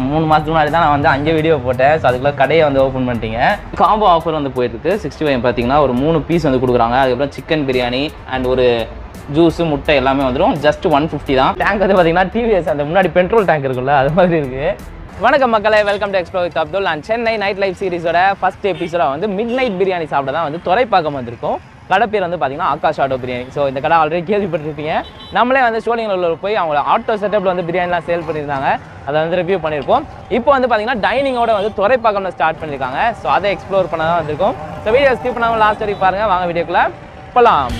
மூணு மாதத்துக்கு முன்னாடி தான் நான் வந்து அங்கே வீடியோ போட்டேன் ஸோ அதுக்குள்ள கடையை வந்து ஓப்பன் பண்ணிட்டீங்க காம்போ ஆஃபர் வந்து போயிட்டு இருக்கு சிக்ஸ்டி ஃபைவ் பார்த்தீங்கன்னா ஒரு மூணு பீஸ் வந்து கொடுக்குறாங்க அதுக்கப்புறம் சிக்கன் பிரியாணி அண்ட் ஒரு ஜூஸ் முட்டை எல்லாமே வந்துடும் ஜஸ்ட் ஒன் ஃபிஃப்டி தான் டேங்க் வந்து பார்த்தீங்கன்னா டிவிஎஸ் அந்த முன்னாடி பெட்ரோல் டேங்க் இருக்குல்ல அது மாதிரி இருக்கு வணக்கம் மக்களே welcome to explore with Abdul and Chennai night life சீரிஸோட ஃபர்ஸ்ட் எபிசோட வந்து மிட் நைட் பிரியாணி சாப்பிட தான் வந்து துறைப்பாக்கம் வந்திருக்கோம் கடை பேர் வந்து பார்த்தீங்கன்னா ஆகாஷ் ஆட்டோ பிரியாணி ஸோ இந்த கடை ஆல்ரெடி கேள்விப்பட்டிருப்பீங்க நம்மளே வந்து ஸ்டோலிங்கில் போய் அவங்க ஆட்டோ செட்டப்பில் வந்து பிரியாணிலாம் சேல் பண்ணியிருந்தாங்க அதை வந்து ரிவ்யூ பண்ணியிருப்போம் இப்போ வந்து பார்த்தீங்கன்னா டைனிங்கோட வந்து துறைப்பாக்கம்ல ஸ்டார்ட் பண்ணியிருக்காங்க ஸோ அதை எக்ஸ்ப்ளோர் பண்ண தான் வந்திருக்கோம் ஸோ வீடியோ ஸ்கிப் பண்ணாமல் லாஸ்ட் வரைக்கும் பாருங்கள் வாங்க வீடியோக்குள்ளே போகலாம்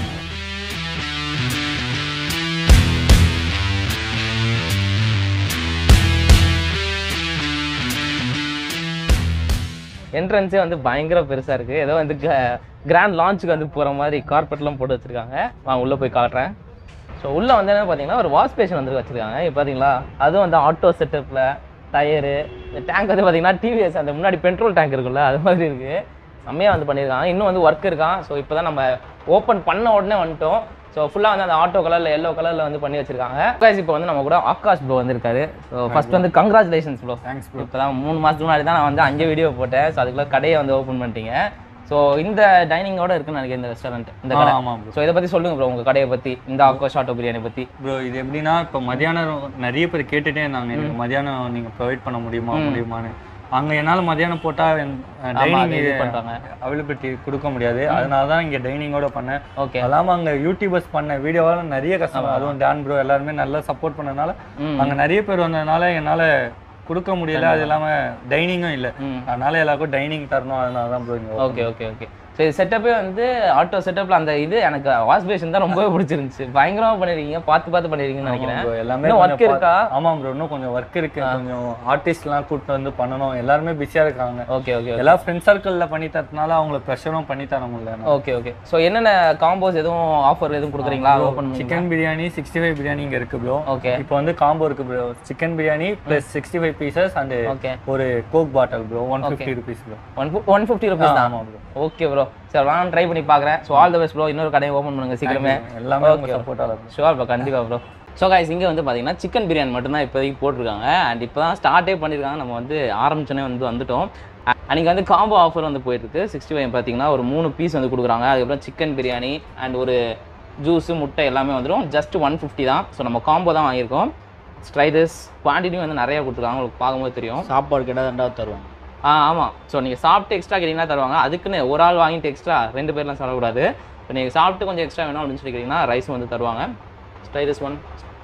என்ட்ரன்ஸே வந்து பயங்கர பெருசாக இருக்குது ஏதோ வந்து கிராண்ட் லான்ச்சுக்கு வந்து போகிற மாதிரி கார்பெட்லாம் போட்டு வச்சுருக்காங்க நான் உள்ளே போய் காட்டுறேன் ஸோ உள்ளே வந்து என்ன பார்த்தீங்கன்னா ஒரு வாஷ் பேஷன் வந்து வச்சுருக்காங்க இப்போ பார்த்தீங்களா அதுவும் வந்து ஆட்டோ செட்டப்பில் டயரு இந்த டேங்க் வந்து பார்த்தீங்கன்னா டிவிஎஸ் அந்த முன்னாடி பெட்ரோல் டேங்க் இருக்குல்ல அது மாதிரி இருக்குது செம்மையாக வந்து பண்ணியிருக்காங்க இன்னும் வந்து ஒர்க் இருக்கான் ஸோ இப்போ தான் நம்ம ஓப்பன் பண்ண உடனே வந்துட்டோம் ஸோ ஃபுல்லாக வந்து அந்த ஆட்டோ கலரில் எல்லோ கலரில் வந்து பண்ணி வச்சிருக்காங்க Guys, இப்போ வந்து நம்ம கூட ஆகாஷ் ப்ரோ வந்திருக்காரு ஸோ ஃபர்ஸ்ட் வந்து கங்க்ராச்சுலேஷன்ஸ் ப்ரோ தேங்க்ஸ் ப்ரோ இப்போ தான் மூணு மாதத்துக்கு முன்னாடி தான் நான் வந்து அங்கே வீடியோ போட்டேன் ஸோ அதுக்குள்ள கடையை வந்து ஓப்பன் பண்ணிட்டீங்க ஸோ இந்த டைனிங்கோட இருக்குன்னு நினைக்கிறேன் இந்த ரெஸ்டாரண்ட் இந்த கடை ஆமாம் ப்ரோ ஸோ இதை பற்றி சொல்லுங்க ப்ரோ உங்கள் கடையை பற்றி இந்த ஆக்கோ ஆட்டோ பிரியாணி பற்றி ப்ரோ இது எப்படின்னா இப்போ மதியானம் நிறைய பேர் கேட்டுட்டே இருந்தாங்க எனக்கு மதியானம் நீங்கள் ப்ரொவைட் பண்ண முடியுமா முடியுமான்னு அங்கே என்னால் மதியானம் போட்டால் டைனிங் இது பண்றாங்க. அவைலபிலிட்டி கொடுக்க முடியாது அதனால தான் இங்கே டைனிங்கோட பண்ணேன் ஓகே அது இல்லாமல் அங்கே யூடியூபர்ஸ் பண்ண வீடியோவால நிறைய கஸ்டமர் அதுவும் டான் ப்ரோ எல்லாருமே நல்லா சப்போர்ட் பண்ணதுனால ம். அங்கே நிறைய பேர் வந்ததுனால என்னால் கொடுக்க முடியல அது இல்லாமல் டைனிங்கும் இல்லை ம். அதனால எல்லாருக்கும் டைனிங் தரணும் அதனால தான் ப்ரோ இங்கே ஓகே ஓகே ஓகே ஸோ இது செட்டப்பே வந்து ஆட்டோ செட்டப்பில் அந்த இது எனக்கு வாஷ் பேஷன் தான் ரொம்பவே பிடிச்சிருந்துச்சு பயங்கரமாக பண்ணிருக்கீங்க பார்த்து பார்த்து பண்ணிருக்கீங்கன்னு நினைக்கிறேன் bro, எல்லாமே இன்னும் கொஞ்சம் ஒர்க் இருக்கா ஆமாம் ப்ரோ இன்னும் கொஞ்சம் ஒர்க் இருக்கு கொஞ்சம் ஆர்டிஸ்ட்லாம் கூப்பிட்டு வந்து பண்ணணும் எல்லாருமே பிஸியாக இருக்காங்க ஓகே ஓகே எல்லா ஃப்ரெண்ட் சர்க்கிளில் பண்ணி தரதுனால அவங்களுக்கு ப்ரெஷரும் பண்ணி தர முடியல ஓகே ஓகே ஸோ என்னென்ன காம்போஸ் எதுவும் ஆஃபர் எதுவும் கொடுக்குறீங்களா open chicken biryani sixty five biryani இங்கே இருக்கு ப்ரோ ஓகே இப்போ வந்து காம்போ இருக்கு bro chicken biryani plus sixty five pieces and okay ஒரு coke bottle bro one fifty rupees bro one one fifty rupees தான் ஆமாம் ப்ரோ ஓகே ப்ரோ சரி வாங்க ட்ரை பண்ணி பார்க்குறேன் so all the best bro இன்னொரு கடையை ஓப்பன் பண்ணுங்க சீக்கிரமே எல்லாமே உங்க சப்போர்ட்டால ஷுவர் ப்ரோ கண்டிப்பாக ப்ரோ ஸோ கைஸ் இங்கே வந்து பார்த்தீங்கன்னா சிக்கன் பிரியாணி மட்டும்தான் இப்போதைக்கு போட்டிருக்காங்க அண்ட் இப்போ தான் ஸ்டார்ட்டே பண்ணியிருக்காங்க நம்ம வந்து ஆரம்பிச்சோன்னே வந்து வந்துட்டோம் அன்றைக்கி வந்து காம்போ ஆஃபர் வந்து போயிட்டுருக்கு சிக்ஸ்டி ஃபைவ் பார்த்தீங்கன்னா ஒரு மூணு பீஸ் வந்து கொடுக்குறாங்க அதுக்கப்புறம் சிக்கன் பிரியாணி அண்ட் ஒரு ஜூஸு முட்டை எல்லாமே வந்துடும் ஜஸ்ட் ஒன் ஃபிஃப்டி தான் ஸோ நம்ம காம்போ தான் வாங்கியிருக்கோம் ஸ்ட்ரைடஸ் குவான்டிட்டியும் வந்து நிறைய கொடுத்துருக்காங்க உங்களுக்கு பார்க்கும்போது தெரியும் சாப்பாடு கேட்டால் ரெண்டாவது தருவாங்க ஆ ஆமாம் ஸோ நீங்கள் சாப்பிட்டு எக்ஸ்ட்ரா கேட்டிங்கன்னா தருவாங்க அதுக்குன்னு ஒரு ஆள் வாங்கிட்டு எக்ஸ்ட்ரா ரெண்டு பேர்லாம் சாப்பிடக்கூடாது இப்போ நீங்கள் சாப்பிட்டு கொஞ்சம் எக்ஸ்ட்ரா வேணும் அப்படின்னு சொல்லி கேட்டிங்கன்னா ரைஸ் வந்து தருவாங்க ஸ்டைலஸ் ஒன்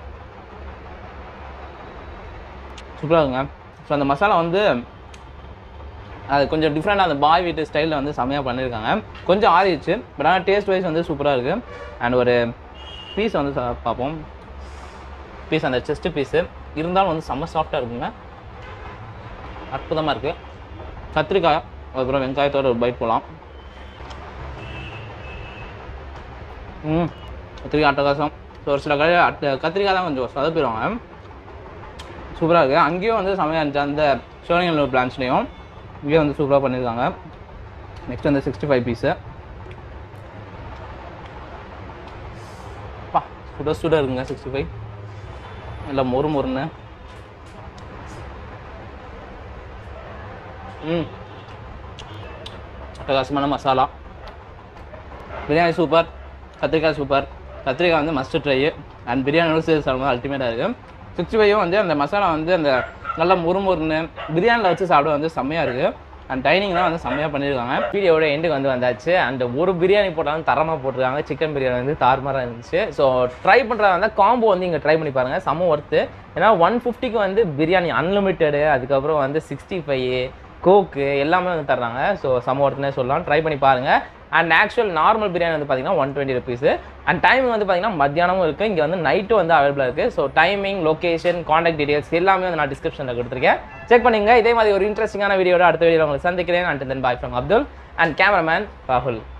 சூப்பராக இருக்குங்க ஸோ அந்த மசாலா வந்து அது கொஞ்சம் டிஃப்ரெண்டாக அந்த பாய் வீட்டு ஸ்டைலில் வந்து செமையாக பண்ணியிருக்காங்க கொஞ்சம் ஆறிடுச்சு பட் ஆனால் டேஸ்ட் வைஸ் வந்து சூப்பராக இருக்குது அண்ட் ஒரு பீஸ் வந்து சா- பார்ப்போம் பீஸ் அந்த செஸ்ட் பீஸு இருந்தாலும் வந்து செம்ம சாஃப்டாக இருக்குங்க அற்புதமாக இருக்குது கத்திரிக்காய் அதுக்கப்புறம் வெங்காயத்தோட ஒரு பைட் போகலாம் ம் கத்திரிக்காய் அட்டகாசம் ஸோ ஒரு சில கடை அட்ட கத்திரிக்காய் தான் கொஞ்சம் சொதப்பிடுவாங்க சூப்பராக இருக்குது அங்கேயும் வந்து செமையாக இருந்துச்சு அந்த சோழிங்கல்லூர் பிரான்ச்லேயும் இங்கேயும் வந்து சூப்பராக பண்ணியிருக்காங்க நெக்ஸ்ட் வந்து சிக்ஸ்டி ஃபைவ் பீஸு பா சுட சுட இருக்குங்க சிக்ஸ்டி ஃபைவ் இல்லை மொறு மொறுன்னு ம் அட்டகாசமான மசாலா பிரியாணி சூப்பர் கத்திரிக்காய் சூப்பர் கத்திரிக்காய் வந்து மஸ்ட் ட்ரை அண்ட் பிரியாணியோட சேர்த்து சாப்பிடும்போது அல்டிமேட்டாக இருக்குது சிக்ஸ்டி ஃபைவும் வந்து அந்த மசாலா வந்து அந்த நல்லா முறுமுறுன்னு பிரியாணியில் வச்சு சாப்பிட வந்து செம்மையாக இருக்குது அண்ட் டைனிங் தான் வந்து செம்மையாக பண்ணியிருக்காங்க வீடியோட எண்டுக்கு வந்து வந்தாச்சு அண்ட் ஒரு பிரியாணி போட்டாலும் தரமாக போட்டிருக்காங்க சிக்கன் பிரியாணி வந்து தாறுமாறாக இருந்துச்சு ஸோ ட்ரை பண்ணுறதா இருந்தால் காம்போ வந்து இங்கே ட்ரை பண்ணி பாருங்கள் செம்ம ஒர்த்து ஏன்னா ஒன் ஃபிஃப்டிக்கு வந்து பிரியாணி அன்லிமிட்டெடு அதுக்கப்புறம் வந்து சிக்ஸ்டி ஃபைவ் கோக்கு எல்லாமே வந்து தர்றாங்க ஸோ சம ஒர்த்துனே சொல்லலாம் ட்ரை பண்ணி பாருங்கள் அண்ட் ஆக்சுவல் நார்மல் பிரியாணி வந்து பார்த்தீங்கன்னா one twenty rupees and timing வந்து பார்த்தீங்கன்னா மத்தியானமும் இருக்குது இங்கே வந்து நைட்டும் வந்து அவைலபிளாக இருக்குது so timing location contact details எல்லாமே வந்து நான் டிஸ்கிரிப்ஷனில் கொடுத்துருக்கேன் செக் பண்ணுங்க இதே மாதிரி ஒரு இன்ட்ரெஸ்டிங்கான வீடியோட அடுத்த வீடியோ உங்களுக்கு சந்திக்கிறேன் and then bye from Abdul and cameraman ராகுல்